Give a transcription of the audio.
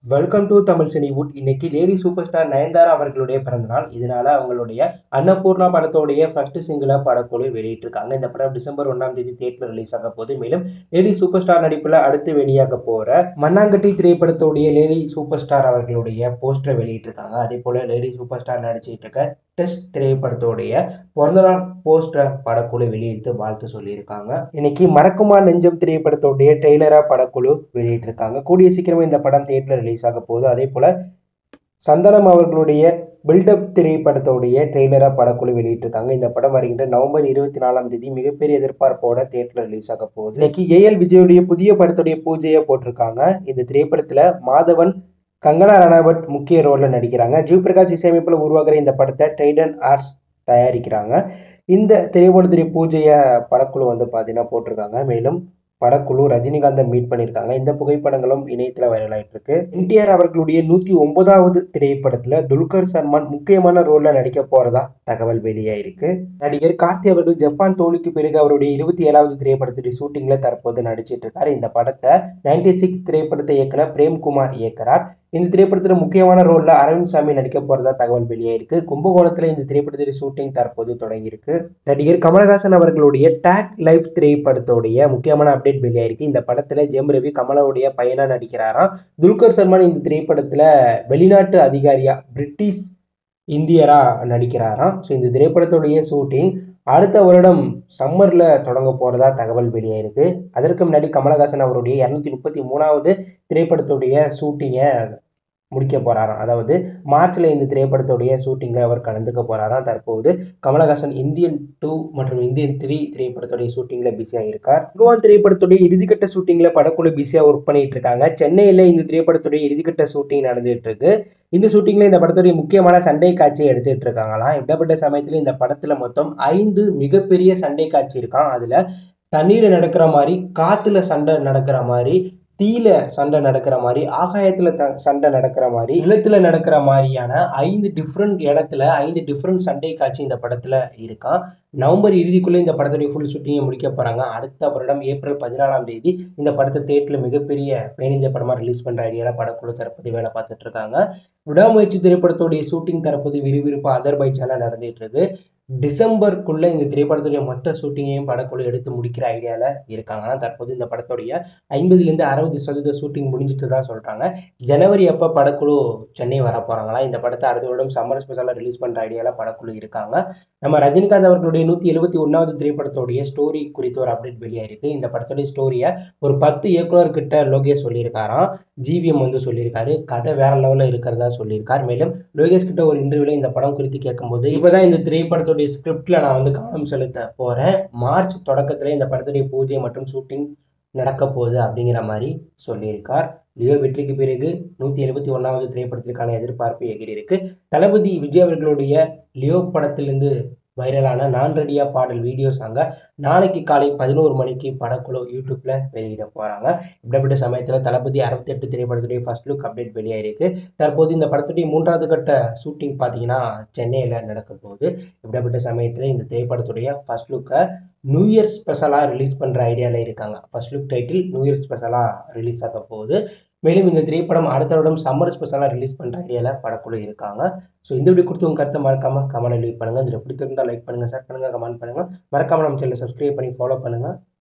welcome to Tamil cinewood இன்னைக்கு lady super star Nayanthara அவர்களுடைய பிறந்தநாள் இதனால அவங்களுடைய அன்னபூர்ணா படத்தோடைய ஃபர்ஸ்ட் சிங்கிளா படக்குழு வெளியிட்டிருக்காங்க இந்த படம் டிசம்பர் ஒன்றாம் தேதி தேட்டரில் ரிலீஸ் ஆக போகுது மேலும் லேடி சூப்பர் ஸ்டார் நடிப்பில் அடுத்து வெளியாக போற மண்ணாங்கட்டி திரைப்படத்தோடைய லேடி சூப்பர் ஸ்டார் அவர்களுடைய போஸ்டரை வெளியிட்டிருக்காங்க அதே போல லேடி சூப்பர் ஸ்டார் நடிச்சிட்டு இருக்க டெஸ்ட் திரைப்படத்தோடைய பிறந்தநாள் போஸ்டரை படக்குழு வெளியிட்டு வாழ்த்து சொல்லியிருக்காங்க இன்னைக்கு மறக்குமா நெஞ்சம் திரைப்படத்தோடைய ட்ரெய்லரா படக்குழு வெளியிட்டிருக்காங்க கூடிய சீக்கிரமே இந்த படம் தேட்டரில் ரிலீஸ் ஆக போகுது அதே போல சந்தனம் அவர்களுடைய பில்டப் திரைப்படத்தோடைய ட்ரெய்லரா படக்குழு வெளியிட்டிருக்காங்க இந்த படம் வருகின்ற நவம்பர் இருபத்தி நாலாம் தேதி மிகப்பெரிய எதிர்பார்ப்போட தேட்டரில் ரிலீஸ் ஆக போகுது இன்னைக்கு ஏஎல் விஜயுடைய புதிய படத்துடைய பூஜையை போட்டிருக்காங்க இந்த திரைப்படத்துல மாதவன் கங்கனா ரணாவட் முக்கிய ரோலில் நடிக்கிறாங்க ஜிவ் பிரகாஷ் இசையமைப்பில் உருவாகிற இந்த படத்தை டைடன் ஆர்ட்ஸ் தயாரிக்கிறாங்க இந்த திரைப்படத்துடைய பூஜையை படக்குழு வந்து பார்த்தீங்கன்னா போட்டிருக்காங்க மேலும் படக்குழு ரஜினிகாந்தை மீட் பண்ணியிருக்காங்க இந்த புகைப்படங்களும் இணையத்தில் வைரல் ஆயிட்டு இருக்கு என்டிஆர் அவர்களுடைய நூற்றி ஒன்பதாவது திரைப்படத்தில் துல்கர் சல்மான் முக்கியமான ரோலில் நடிக்க போறதா தகவல் வெளியாயிருக்கு நடிகர் கார்த்தி அவர்கள் ஜப்பான் தோல்விக்கு பிறகு அவருடைய இருபத்தி ஏழாவது திரைப்படத்துடைய ஷூட்டிங்ல தற்போது நடிச்சிட்டு இருக்காரு இந்த படத்தை நைன்டி சிக்ஸ் திரைப்படத்தை இயக்குனர் பிரேம்குமார் இயக்குறார் இந்த திரைப்படத்தில் முக்கியமான ரோலில் அரவிந்த் சாமி நடிக்க போறதா தகவல் வெளியாயிருக்கு கும்பகோணத்தில் இந்த திரைப்படத்துடைய ஷூட்டிங் தற்போது தொடங்கியிருக்கு நடிகர் கமலஹாசன் அவர்களுடைய டேக் லைஃப் திரைப்படத்தோடைய முக்கியமான அப்டேட் வெளியாயிருக்கு இந்த படத்தில் ஜெயம் ரவி கமலாவுடைய பையனா நடிக்கிறாராம் துல்கர் சல்மான் இந்த திரைப்படத்தில் வெளிநாட்டு அதிகாரியா பிரிட்டிஷ் இந்தியரா நடிக்கிறாராம் ஸோ இந்த திரைப்படத்துடைய ஷூட்டிங் அடுத்த வருடம் சம்மரில் தொடங்க போகிறதா தகவல் வெளியாயிருக்கு அதற்கு முன்னாடி கமலஹாசன் அவருடைய இரநூத்தி முப்பத்தி மூணாவது திரைப்படத்துடைய ஷூட்டிங்கை முடிக்க போகிறாராம் அதாவது மார்ச்சில் இந்த திரைப்படத்துடைய ஷூட்டிங்கில் அவர் கலந்துக்க போகிறாராம் தற்போது கமலஹாசன் இந்தியன் டூ மற்றும் இந்தியன் த்ரீ திரைப்படத்துடைய ஷூட்டிங்கில் பிஸியாக இருக்கார் பகவான் திரைப்படத்துடைய இறுதிக்கட்ட ஷூட்டிங்கில் படக்குழு பிஸியாக ஒர்க் பண்ணிட்டு இருக்காங்க சென்னையில் இந்த திரைப்படத்துடைய இறுதிக்கட்ட ஷூட்டிங் நடந்துகிட்டு இருக்கு இந்த ஷூட்டிங்கில் இந்த படத்துடைய முக்கியமான சண்டை காட்சியை எடுத்துகிட்டு இருக்காங்களாம் இப்படிப்பட்ட சமயத்தில் இந்த படத்தில் மொத்தம் ஐந்து மிகப்பெரிய சண்டை காட்சி இருக்கான் அதில் தண்ணீரில் நடக்கிற மாதிரி காற்றுல சண்டை நடக்கிற மாதிரி தீல சண்டை நடக்கிற மாதிரி ஆகாயத்தில் த சண்டை நடக்கிற மாதிரி நிலத்தில் நடக்கிற மாதிரியான ஐந்து டிஃப்ரெண்ட் இடத்துல ஐந்து டிஃப்ரெண்ட் சண்டை காட்சி இந்த படத்தில் இருக்கான் நவம்பர் இறுதிக்குள்ளே இந்த படத்துடைய ஃபுல் ஷூட்டிங்கை முடிக்க போகிறாங்க அடுத்த வருடம் ஏப்ரல் பதினாலாம் தேதி இந்த படத்தை தேட்டரில் மிகப்பெரிய பேனிந்திய படமாக ரிலீஸ் பண்ணுற ஐடியாவில் படக்குழு தரப்பது வேலை பார்த்துட்டு இருக்காங்க விடாமுயற்சி திரைப்படத்துடைய ஷூட்டிங் தரப்பது விறுவிறுப்பு அதர்பைஜானில் நடந்துகிட்டு இருக்கு டிசம்பருக்குள்ளே இந்த திரைப்படத்துடைய மொத்த ஷூட்டிங்கையும் படக்குழு எடுத்து முடிக்கிற ஐடியாவில் இருக்காங்க ஆனால் தற்போது இந்த படத்துடைய ஐம்பதுலேருந்து அறுபது சதவீத ஷூட்டிங் முடிஞ்சிட்டு தான் சொல்கிறாங்க ஜனவரி அப்போ படக்குழு சென்னை வர போகிறாங்களா இந்த படத்தை அடுத்த வருடம் சம்மர் ஸ்பெஷலாக ரிலீஸ் பண்ணுற ஐடியாவில் படக்குழு இருக்காங்க நம்ம ரஜினிகாந்த் அவர்களுடைய நூற்றி எழுபத்தி ஒன்றாவது திரைப்படத்துடைய ஸ்டோரி குறித்து ஒரு அப்டேட் வெளியாயிருக்கு இந்த படத்துடைய ஸ்டோரியை ஒரு பத்து இயக்குனர்கிட்ட லோகேஷ் சொல்லியிருக்காராம் ஜிவிஎம் வந்து சொல்லியிருக்காரு கதை வேற லெவலில் இருக்கிறதா சொல்லியிருக்கார் மேலும் லோகேஷ் கிட்ட ஒரு இன்டர்வியூல இந்த படம் குறித்து கேட்கும்போது இப்போதான் இந்த திரைப்படத்துடைய ஸ்கிரிப்ட்ல நான் வந்து கவனம் செலுத்த போறேன் மார்ச் தொடக்கத்தில் இந்த படத்துடைய பூஜை மற்றும் ஷூட்டிங் நடக்க போகுது அப்படிங்கிற மாதிரி சொல்லியிருக்கார் லியோ வெற்றிக்கு பிறகு நூற்றி எழுபத்தி ஒன்றாவது திரைப்படத்திற்கான எதிர்பார்ப்பு எகிரி இருக்கு தளபதி விஜய் அவர்களுடைய லியோ படத்திலிருந்து வைரலான நான் ரெடியா பாடல் வீடியோ சாங்க நாளைக்கு காலை பதினோரு மணிக்கு படக்குழு யூடியூப்ல வெளியிட போறாங்க இப்படிப்பட்ட சமயத்தில் தளபதி அறுபத்தி எட்டு திரைப்படத்துடைய ஃபர்ஸ்ட் லுக் அப்டேட் வெளியாயிருக்கு தற்போது இந்த படத்துடைய மூன்றாவது கட்ட ஷூட்டிங் பார்த்தீங்கன்னா சென்னையில் நடக்க போகுது இப்படிப்பட்ட சமயத்தில் இந்த திரைப்படத்துடைய ஃபர்ஸ்ட் லுக்கை நியூ இயர் ஸ்பெஷலாக ரிலீஸ் பண்ணுற ஐடியாவில் இருக்காங்க first look title new year ஸ்பெஷலாக ரிலீஸ் ஆக போகுது மேலும் இந்த திரைப்படம் அடுத்த வருடம் சம்மர் ஸ்பெஷலாக ரிலீஸ் பண்ணுற ஐடியாவில் படக்குழு இருக்காங்க ஸோ இந்த வீடியோ கொடுத்து உங்கள் கருத்தை மறக்காமல் கமெண்ட் லீவ் பண்ணுங்கள் இதில் பிடித்திருந்தால் லைக் பண்ணுங்கள் ஷேர் பண்ணுங்கள் கமெண்ட் பண்ணுங்கள் மறக்காமல் நம்ம சேனலை சப்ஸ்கிரைப் பண்ணி ஃபாலோ பண்ணுங்கள்